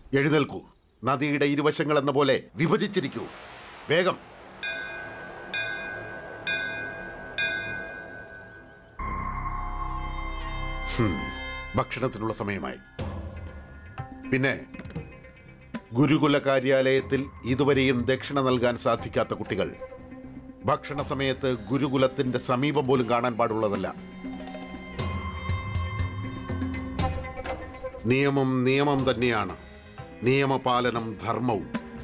എഴുന്നേൽക്കൂ നദിയുടെ ഇരുവശങ്ങൾ എന്ന പോലെ വിഭജിച്ചിരിക്കൂ വേഗം ഹും, ഭക്ഷണത്തിനുള്ള സമയമായി പിന്നെ ഗുരുകുല കാര്യാലയത്തിൽ ഇതുവരെയും ദക്ഷിണ നൽകാൻ സാധിക്കാത്ത കുട്ടികൾ ഭക്ഷണ സമയത്ത് ഗുരുകുലത്തിന്റെ സമീപം പോലും കാണാൻ പാടുള്ളതല്ല നിയമം നിയമം തന്നെയാണ് നിയമപാലനം ധർമ്മവും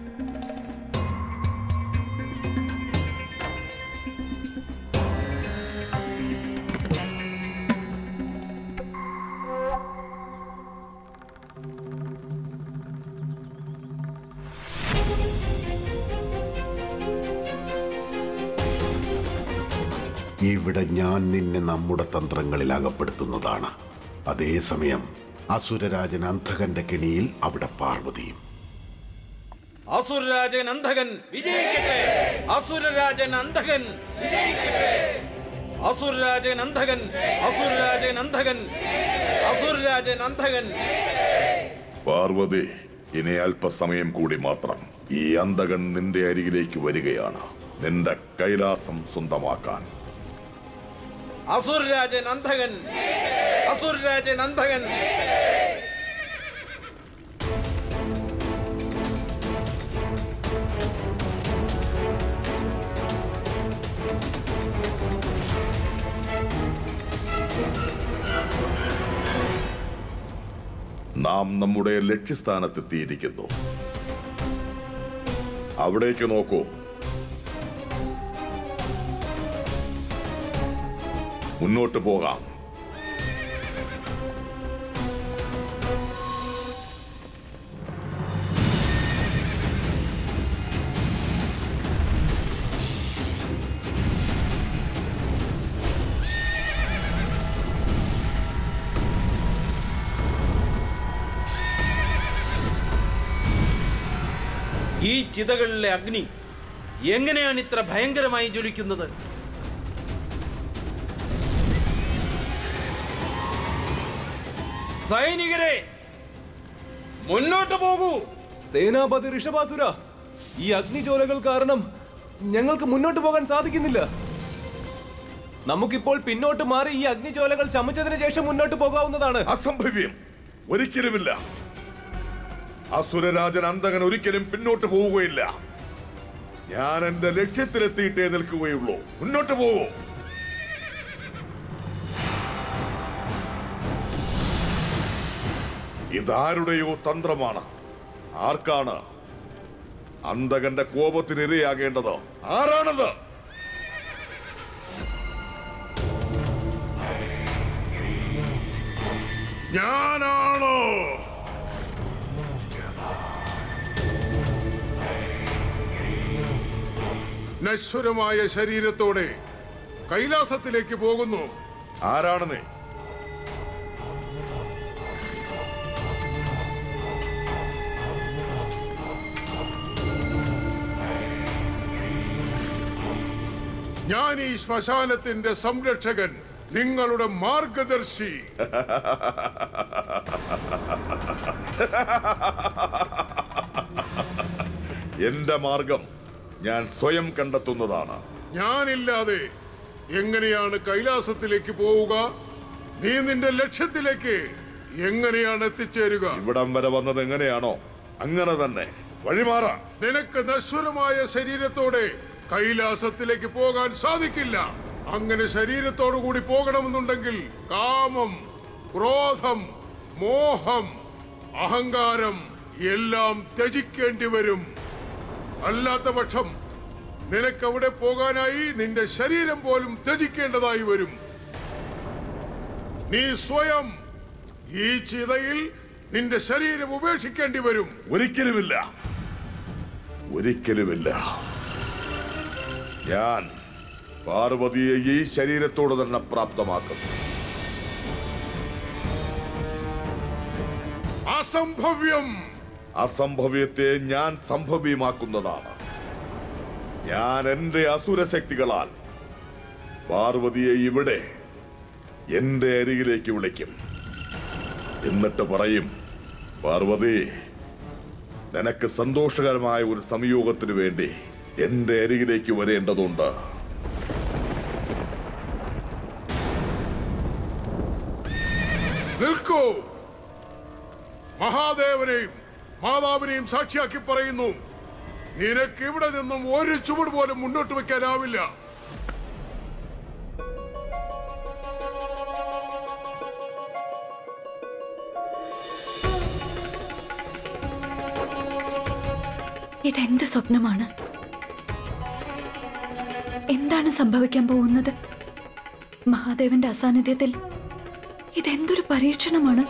ഇവിടെ ഞാൻ നിന്നെ നമ്മുടെ തന്ത്രങ്ങളിൽ അകപ്പെടുത്തുന്നതാണ് അതേസമയം അസുരരാജൻ അന്ധകന്റെ കെണിയിൽ അവിടെ പാർവതിയും അസുരരാജൻ അന്ധകൻ വിജയിക്കട്ടെ അസുരരാജൻ അന്ധകൻ വിജയിക്കട്ടെ അസുരരാജൻ അന്ധകൻ അസുരരാജൻ അന്ധകൻ അസുരരാജൻ അന്ധകൻ പാർവതി ഇനി അല്പസമയം കൂടി മാത്രം ഈ അന്തകൻ നിന്റെ അരികിലേക്ക് വരികയാണ് നിന്റെ കൈലാസം സ്വന്തമാക്കാൻ അസുരരാജൻ അന്ധകൻ അസുരരാജൻ അന്ധകൻ നാം നമ്മുടെ ലക്ഷ്യസ്ഥാനത്തെത്തിയിരിക്കുന്നു അവിടേക്ക് നോക്കൂ മുന്നോട്ട് പോകാം ഈ ചിതകളിലെ അഗ്നി എങ്ങനെയാണ് ഇത്ര ഭയങ്കരമായി ജ്വലിക്കുന്നത് സൈനികരെ മുന്നോട്ട് പോകൂ സേനാപതി ഋഷഭാസുര ഈ അഗ്നിജ്വാലകൾ കാരണം ഞങ്ങൾക്ക് മുന്നോട്ട് പോകാൻ സാധിക്കുന്നില്ല നമുക്കിപ്പോൾ പിന്നോട്ട് മാറി ഈ അഗ്നിജ്വാലകൾ ശമിച്ചതിന് ശേഷം മുന്നോട്ട് പോകാവുന്നതാണ് അസംഭവ്യം ഒരിക്കലുമില്ല അസുരരാജൻ അന്തകൻ ഒരിക്കലും പിന്നോട്ട് പോവുകയില്ല ഞാൻ എന്റെ ലക്ഷ്യത്തിലെത്തിയിട്ടേ നിൽക്കുകയുള്ളൂ മുന്നോട്ട് പോകൂ ഇതാരുടെയോ തന്ത്രമാണ് ആർക്കാണ് അന്തകന്റെ കോപത്തിന് ഇരയാകേണ്ടത് ആരാണത് ഞാനാണോ നശ്വരമായ ശരീരത്തോടെ കൈലാസത്തിലേക്ക് പോകുന്നു ആരാണ് നീ ഞാൻ ഈ ശ്മശാനത്തിന്റെ സംരക്ഷകൻ നിങ്ങളുടെ മാർഗദർശി എന്റെ മാർഗം ഞാൻ സ്വയം കണ്ടെത്തുന്നതാണ് ഞാനില്ലാതെ എങ്ങനെയാണ് കൈലാസത്തിലേക്ക് പോവുക നീ നിന്റെ ലക്ഷ്യത്തിലേക്ക് എങ്ങനെയാണ് എത്തിച്ചേരുക ഇവിടം വരെ വന്നത് എങ്ങനെയാണോ അങ്ങനെ തന്നെ വഴിമാറാ നിനക്ക് നശ്വരമായ ശരീരത്തോടെ കൈലാസത്തിലേക്ക് പോകാൻ സാധിക്കില്ല അങ്ങനെ ശരീരത്തോടു കൂടി പോകണമെന്നുണ്ടെങ്കിൽ കാമം ക്രോധം മോഹം അഹങ്കാരം എല്ലാം ത്യജിക്കേണ്ടി വരും അല്ലാത്ത പക്ഷം നിനക്കവിടെ പോകാനായി നിന്റെ ശരീരം പോലും ത്യജിക്കേണ്ടതായി വരും നീ സ്വയം ഈ ചിതയിൽ നിന്റെ ശരീരം ഉപേക്ഷിക്കേണ്ടി വരും ഒരിക്കലുമില്ല ഒരിക്കലുമില്ല ഞാൻ പാർവതിയെ ഈ ശരീരത്തോട് തന്നെ പ്രാപ്തമാക്കും അസംഭവ്യം അസംഭവ്യത്തെ ഞാൻ സംഭവ്യമാക്കുന്നതാണ് ഞാൻ എന്റെ അസുരശക്തികളാൽ പാർവതിയെ ഇവിടെ എന്റെ അരികിലേക്ക് വിളിക്കും എന്നിട്ട് പറയും പാർവതി നിനക്ക് സന്തോഷകരമായ ഒരു സംയോഗത്തിന് വേണ്ടി എന്റെ അരികിലേക്ക് വരേണ്ടതുണ്ട് നിൽക്കൂ മഹാദേവനെയും മാതാവിനെയും സാക്ഷിയാക്കി പറയുന്നു നിനക്ക് ഇവിടെ നിന്നും ഒരു ചുവട് പോലും മുന്നോട്ട് വെക്കാനാവില്ല ഇതെന്ത് സ്വപ്നമാണ് എന്താണ് സംഭവിക്കാൻ പോകുന്നത് മഹാദേവന്റെ അസാന്നിധ്യത്തിൽ ഇതെന്തൊരു പരീക്ഷണമാണ്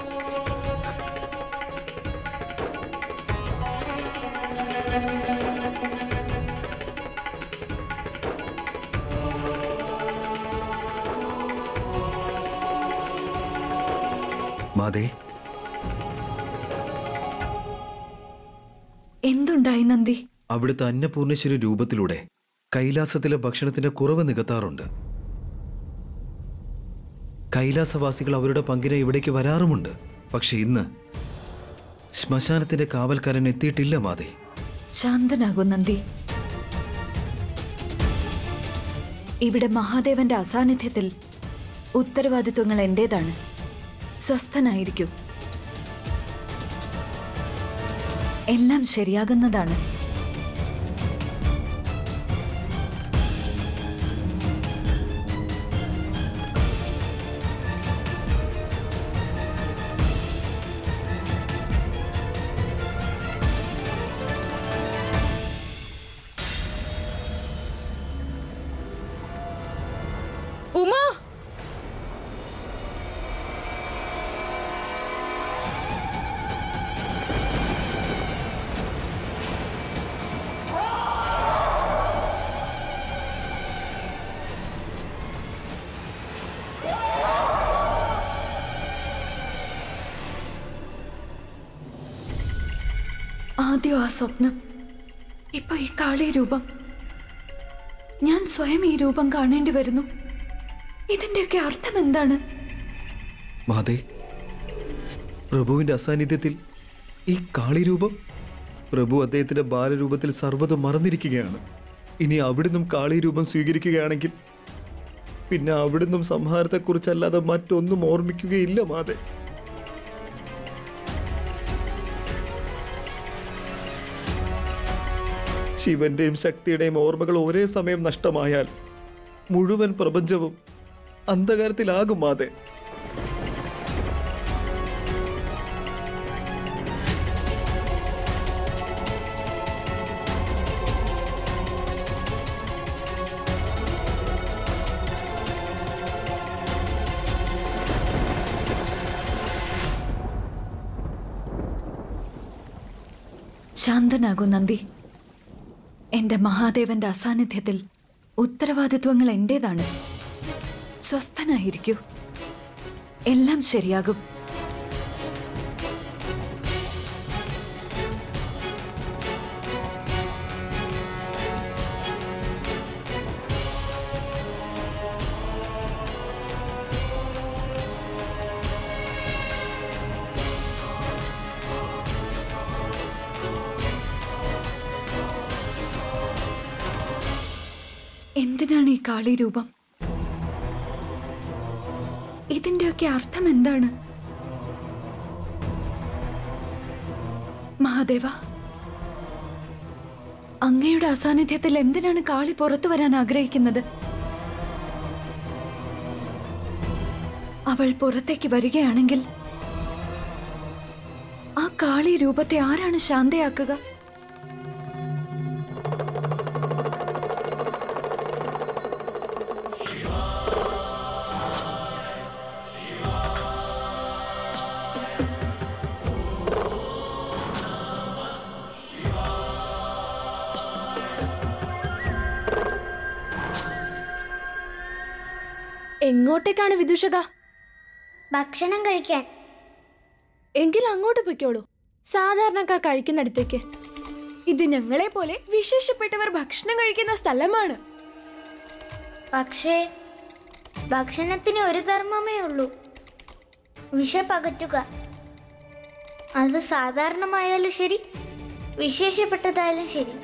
മാതേ എന്തുണ്ടായി നന്ദി അവിടുത്തെ അന്നപൂർണേശ്വരി രൂപത്തിലൂടെ കൈലാസത്തിലെ ഭക്ഷണത്തിന്റെ കുറവ് നികത്താറുണ്ട് കൈലാസവാസികൾ അവരുടെ പങ്കിനെ ഇവിടേക്ക് വരാറുമുണ്ട് പക്ഷെ ഇന്ന് ശ്മശാനത്തിന്റെ കാവൽക്കാരൻ എത്തിയിട്ടില്ല മാതേ ശാന്തനാകൂ നന്ദി ഇവിടെ മഹാദേവന്റെ അസാന്നിധ്യത്തിൽ ഉത്തരവാദിത്വങ്ങൾ എന്റേതാണ് സ്വസ്ഥനായിരിക്കും എല്ലാം ശരിയാകുന്നതാണ് ഉമ ആദ്യം ആ സ്വപ്നം ഇപ്പൊ ഈ കാളി രൂപം ഞാൻ സ്വയം ഈ രൂപം കാണേണ്ടി വരുന്നു ഇതിന്റെയൊക്കെ അർത്ഥം എന്താണ് മാതേ പ്രഭുവിന്റെ അസാന്നിധ്യത്തിൽ ഈ കാളിരൂപം പ്രഭു അദ്ദേഹത്തിന്റെ ബാലരൂപത്തിൽ സർവ്വതും മറന്നിരിക്കുകയാണ് ഇനി അവിടുന്നും കാളിരൂപം സ്വീകരിക്കുകയാണെങ്കിൽ പിന്നെ അവിടുന്നും സംഹാരത്തെക്കുറിച്ചല്ലാതെ മറ്റൊന്നും ഓർമ്മിക്കുകയില്ല മാതേ ശിവന്റെയും ശക്തിയുടെയും ഓർമ്മകൾ ഒരേ സമയം നഷ്ടമായാൽ മുഴുവൻ പ്രപഞ്ചവും അന്ധകാരത്തിലാകും മാതേ ശാന്തനാകൂ നന്ദി എന്റെ മഹാദേവന്റെ അസാന്നിധ്യത്തിൽ ഉത്തരവാദിത്വങ്ങൾ എന്റേതാണ് സ്വസ്ഥനായിരിക്കൂ എല്ലാം ശരിയാകും എന്തിനാണ് ഈ കാളി രൂപം ഇതിന്റെയൊക്കെ അർത്ഥം എന്താണ് മഹാദേവ അങ്ങയുടെ അസാന്നിധ്യത്തിൽ എന്തിനാണ് കാളി പുറത്തു വരാൻ ആഗ്രഹിക്കുന്നത് അവൾ പുറത്തേക്ക് വരികയാണെങ്കിൽ ആ കാളി രൂപത്തെ ആരാണ് ശാന്തയാക്കുക എങ്ങോട്ടേക്കാണ് വിദൂഷക ഭക്ഷണം കഴിക്കാൻ എങ്കിൽ അങ്ങോട്ട് പൊയ്ക്കോളൂ സാധാരണക്കാർ കഴിക്കുന്നിടത്തേക്ക് ഇത് ഞങ്ങളെ പോലെ വിശേഷപ്പെട്ടവർ ഭക്ഷണം കഴിക്കുന്ന സ്ഥലമാണ് പക്ഷേ ഭക്ഷണത്തിന് ഒരു ധർമ്മമേ ഉള്ളൂ വിശപ്പകറ്റുക അത് സാധാരണമായാലും ശരി വിശേഷപ്പെട്ടതായാലും ശരി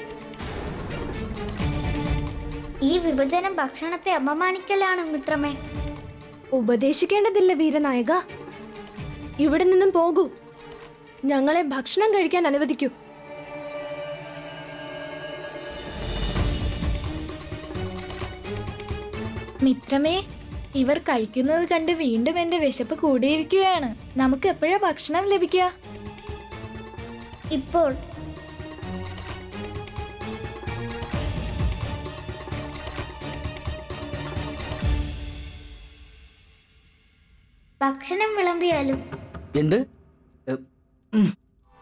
ഈ വിഭജനം ഭക്ഷണത്തെ അപമാനിക്കലാണ് മിത്രമേ ഉപദേശിക്കേണ്ടതില്ല വീരനായക ഇവിടെ നിന്നും പോകൂ ഞങ്ങളെ ഭക്ഷണം കഴിക്കാൻ അനുവദിക്കൂ മിത്രമേ ഇവർ കഴിക്കുന്നത് കണ്ട് വീണ്ടും എന്റെ വിശപ്പ് കൂടിയിരിക്കുകയാണ് നമുക്ക് എപ്പോഴാ ഭക്ഷണം ലഭിക്കുക ഇപ്പോൾ ഭക്ഷണം വിളമ്പിയാലും എന്ത് എ, ഉം.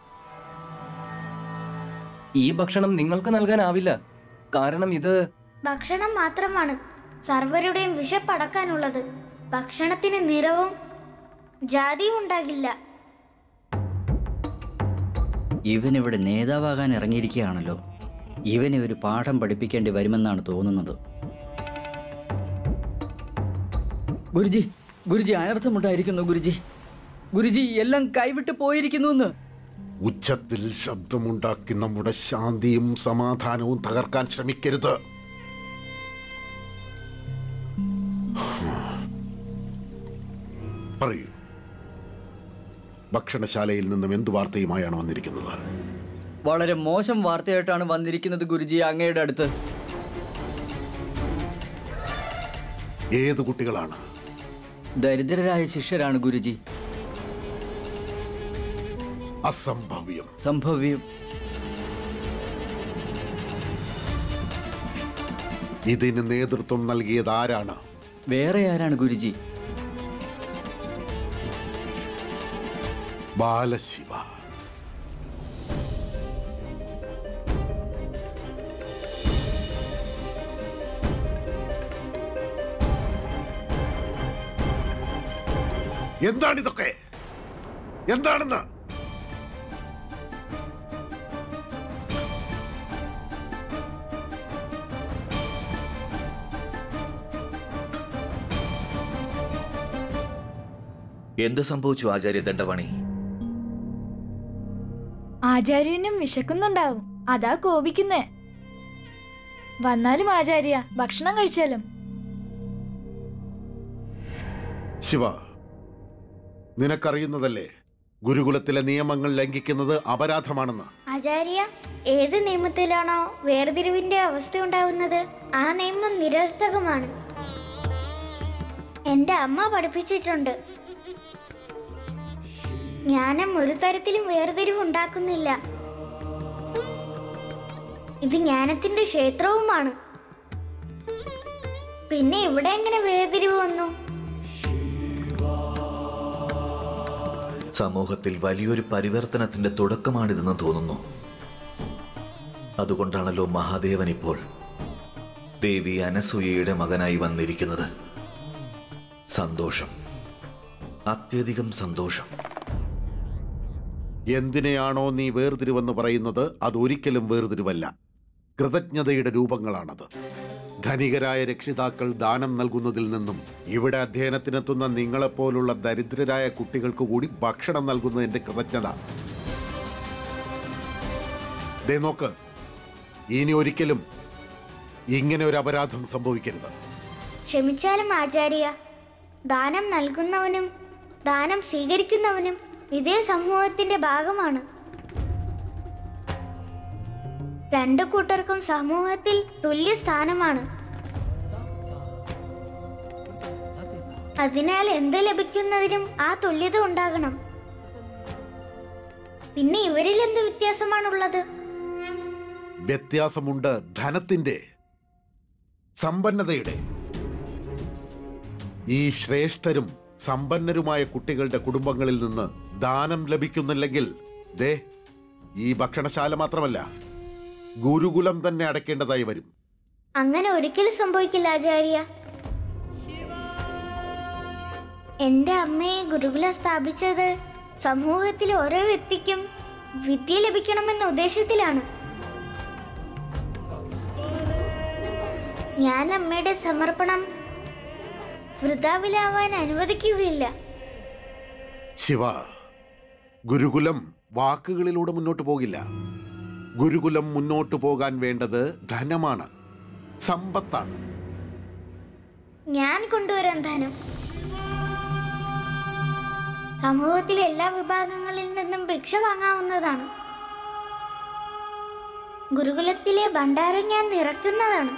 ഈ ഭക്ഷണം നിങ്ങൾക്ക് നൽകാനാവില്ല കാരണം ഇത് ഭക്ഷണം മാത്രമാണ് സർവരുടെയും വിശപ്പടക്കാനുള്ളത് ഭക്ഷണത്തിന് നിറവും ജാതിയും ഉണ്ടാകില്ല ഇവനിവിടെ നേതാവാകാൻ ഇറങ്ങിയിരിക്കുകയാണല്ലോ ഇവനെ ഒരു പാഠം പഠിപ്പിക്കേണ്ടി വരുമെന്നാണ് തോന്നുന്നത് ഗുരുജി ഗുരുജി അനർത്ഥമുണ്ടായിരിക്കുന്നു ഗുരുജി ഗുരുജി എല്ലാം കൈവിട്ട് പോയിരിക്കുന്നു എന്ന് ഉച്ചത്തിൽ ശബ്ദമുണ്ടാക്കി നമ്മുടെ ശാന്തിയും സമാധാനവും തകർക്കാൻ ശ്രമിക്കരുത് പറയൂ ഭക്ഷണശാലയിൽ നിന്നും എന്ത് വാർത്തയുമായാണ് വന്നിരിക്കുന്നത് വളരെ മോശം വാർത്തയായിട്ടാണ് വന്നിരിക്കുന്നത് ഗുരുജി അങ്ങയുടെ അടുത്ത് ഏത് കുട്ടികളാണ് ദരിദ്രരായ ശിഷ്യരാണ് ഗുരുജി അസംഭവ്യം സംഭവ്യം ഇതിന് നേതൃത്വം നൽകിയത് ആരാണ് വേറെ ആരാണ് ഗുരുജി ബാലശിവ എന്താണിതൊക്കെ എന്താണെന്ന് എന്ത് സംഭവിച്ചു ആചാര്യ ദണ്ഡപാണി ആചാര്യനും വിശക്കുന്നുണ്ടാവും അതാ കോപിക്കുന്നേ വന്നാലും ആചാര്യ ഭക്ഷണം കഴിച്ചാലും ശിവ നിനക്കറിയുന്നതല്ലേ ഗുരുകുലത്തിലെ നിയമങ്ങൾ ലംഘിക്കുന്നത് അപരാധമാണെന്ന് ആചാര്യ ഏത് നിയമത്തിലാണോ വേർതിരിവിന്റെ അവസ്ഥ ഉണ്ടാവുന്നത് ആ നിയമം നിരർത്ഥകമാണ് എന്റെ അമ്മ പഠിപ്പിച്ചിട്ടുണ്ട് ജ്ഞാനം ഒരു തരത്തിലും വേർതിരിവ് ഉണ്ടാക്കുന്നില്ല ഇത് ജ്ഞാനത്തിന്റെ ക്ഷേത്രവുമാണ് പിന്നെ ഇവിടെ എങ്ങനെ വേർതിരിവ് വന്നു സമൂഹത്തിൽ വലിയൊരു പരിവർത്തനത്തിന്റെ തുടക്കമാണിതെന്ന് തോന്നുന്നു അതുകൊണ്ടാണല്ലോ മഹാദേവൻ ഇപ്പോൾ ദേവി അനസൂയയുടെ മകനായി വന്നിരിക്കുന്നത് സന്തോഷം അത്യധികം സന്തോഷം എന്തിനെയാണോ നീ വേർതിരിവെന്ന് പറയുന്നത് അതൊരിക്കലും വേർതിരിവല്ല കൃതജ്ഞതയുടെ രൂപങ്ങളാണത് ധനികരായ രക്ഷിതാക്കൾ ദാനം നൽകുന്നതിൽ നിന്നും ഇവിടെ അധ്യയനത്തിനെത്തുന്ന നിങ്ങളെപ്പോലുള്ള ദരിദ്രരായ കുട്ടികൾക്ക് കൂടി ഭക്ഷണം നൽകുന്നതിന്റെ കൃതജ്ഞത ദേ നോക്ക് ഇനി ഒരിക്കലും ഇങ്ങനെ ഒരു അപരാധം സംഭവിക്കരുത് ക്ഷമിച്ചാലും ആചാര്യ ദാനം നൽകുന്നവനും ദാനം സ്വീകരിക്കുന്നവനും ഇതേ സമൂഹത്തിന്റെ ഭാഗമാണ് രണ്ടു കൂട്ടർക്കും സമൂഹത്തിൽ തുല്യ സ്ഥാനമാണ് അതിനാൽ എന്ത് ലഭിക്കുന്നതിനും ആ തുല്യത ഉണ്ടാകണം പിന്നെ ഇവരിൽ എന്ത് വ്യത്യാസമാണുള്ളത് വ്യത്യാസമുണ്ട് ധനത്തിന്റെ സമ്പന്നതയുടെ ഈ ശ്രേഷ്ഠരും സമ്പന്നരുമായ കുട്ടികളുടെ കുടുംബങ്ങളിൽ നിന്ന് ദാനം ലഭിക്കുന്നില്ലെങ്കിൽ ദേ ഈ ഭക്ഷണശാല മാത്രമല്ല ഗുരുകുലം തന്നെ അടയ്ക്കേണ്ടതായി വരും അങ്ങനെ ഒരിക്കലും സംഭവിക്കില്ല ആചാര്യ എന്റെ അമ്മയെ ഗുരുകുലം സ്ഥാപിച്ചത് സമൂഹത്തിലെ ഓരോ വ്യക്തിക്കും വിദ്യ ലഭിക്കണമെന്ന ഉദ്ദേശത്തിലാണ് ഞാൻ അമ്മയുടെ സമർപ്പണം വൃതാവിലാവാൻ അനുവദിക്കുകയില്ല ശിവ ഗുരുകുലം വാക്കുകളിലൂടെ മുന്നോട്ട് പോകില്ല ഗുരുകുലം മുന്നോട്ടു പോകാൻ വേണ്ടത് ധനമാണ് സമ്പത്താണ് ഞാൻ കൊണ്ടുവരാൻ ധനം സമൂഹത്തിലെ എല്ലാ വിഭാഗങ്ങളിൽ നിന്നും ഭിക്ഷ വാങ്ങാവുന്നതാണ് ഗുരുകുലത്തിലെ ഭണ്ഡാരം ഞാൻ നിറയ്ക്കുന്നതാണ്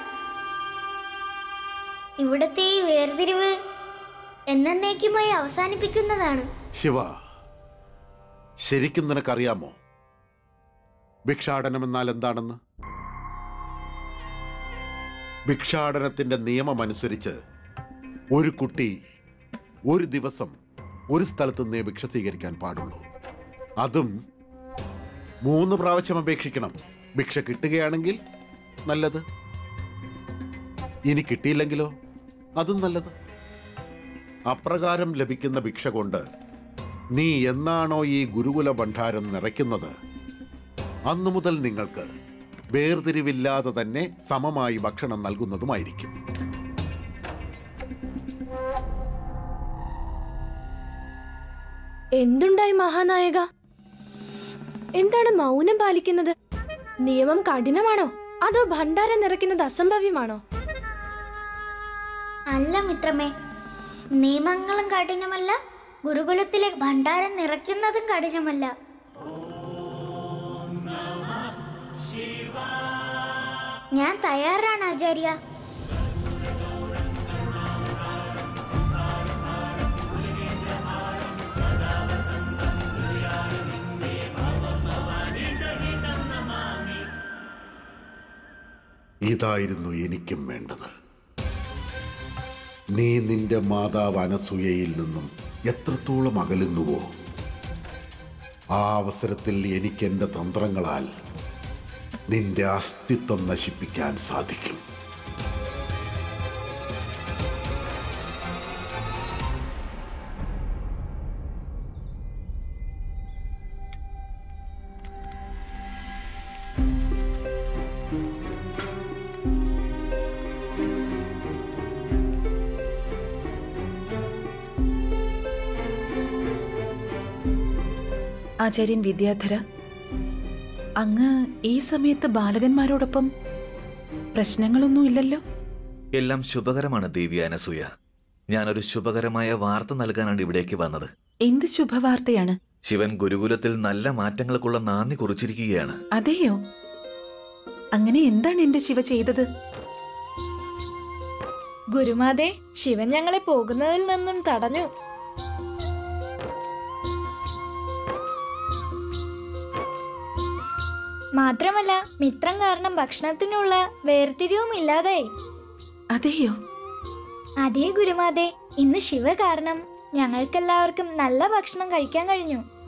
ഇവിടത്തെ ഈ വേർതിരിവ് എന്നേക്കുമായി അവസാനിപ്പിക്കുന്നതാണ് ശിവ ശരിക്കും നിനക്കറിയാമോ ഭിക്ഷാടനം എന്നാൽ എന്താണെന്ന് ഭിക്ഷാടനത്തിന്റെ നിയമമനുസരിച്ച് ഒരു കുട്ടി ഒരു ദിവസം ഒരു സ്ഥലത്ത് നിന്നേ ഭിക്ഷ സ്വീകരിക്കാൻ പാടുള്ളൂ അതും മൂന്ന് പ്രാവശ്യം അപേക്ഷിക്കണം ഭിക്ഷ കിട്ടുകയാണെങ്കിൽ നല്ലത് ഇനി കിട്ടിയില്ലെങ്കിലോ അതും നല്ലത് അപ്രകാരം ലഭിക്കുന്ന ഭിക്ഷ കൊണ്ട് നീ എന്നാണോ ഈ ഗുരുകുല ഭണ്ഡാരം നിറയ്ക്കുന്നത് അന്നു മുതൽ നിങ്ങൾക്ക് വേർതിരിവില്ലാതെ തന്നെ സമമായി ഭക്ഷണം നൽകുന്നതുമായിരിക്കും എന്തുണ്ടായി മഹാനായക എന്താണ് മൗനം പാലിക്കുന്നത് നിയമം കഠിനമാണോ അതോ ഭണ്ഡാരം നിറയ്ക്കുന്നത് അസംഭവ്യമാണോ അല്ല മിത്രമേ നിയമങ്ങളും കഠിനമല്ല ഗുരുകുലത്തിലെ ഭണ്ഡാരം നിറയ്ക്കുന്നതും കഠിനമല്ല ഞാൻ തയ്യാറാണ് ആചാര്യ ഇതായിരുന്നു എനിക്കും വേണ്ടത് നീ നിന്റെ മാതാവ് അനസൂയയിൽ നിന്നും എത്രത്തോളം അകലുന്നുവോ ആ അവസരത്തിൽ എനിക്ക് എൻ്റെ തന്ത്രങ്ങളാൽ നിന്റെ അസ്തിത്വം നശിപ്പിക്കാൻ സാധിക്കും ആചാര്യൻ വിദ്യാധര അങ്ങ് ഈ സമയത്ത് ബാലകന്മാരോടൊപ്പം പ്രശ്നങ്ങളൊന്നുമില്ലല്ലോ എല്ലാം ശുഭകരമാണ് ദേവി അനസൂയ ഞാനൊരു ശുഭകരമായ വാർത്ത നൽകാനാണ് ഇവിടേക്ക് വന്നത് എന്ത് ശുഭവാർത്തയാണ് ശിവൻ ഗുരുകുലത്തിൽ നല്ല മാറ്റങ്ങൾക്കുള്ള നാന്ദി കുറിച്ചിരിക്കുകയാണ് അതെയോ അങ്ങനെ എന്താണ് എന്റെ ശിവ ചെയ്തത് ഗുരുമാതെ ശിവൻ ഞങ്ങളെ പോകുന്നതിൽ നിന്നും തടഞ്ഞു മാത്രമല്ല മിത്രം കാരണം ഭക്ഷണത്തിനുള്ള വേർതിരിവും ഇല്ലാതായി അതെയോ അതേ ഗുരുമാതെ ഇന്ന് ശിവ കാരണം ഞങ്ങൾക്കെല്ലാവർക്കും നല്ല ഭക്ഷണം കഴിക്കാൻ കഴിഞ്ഞു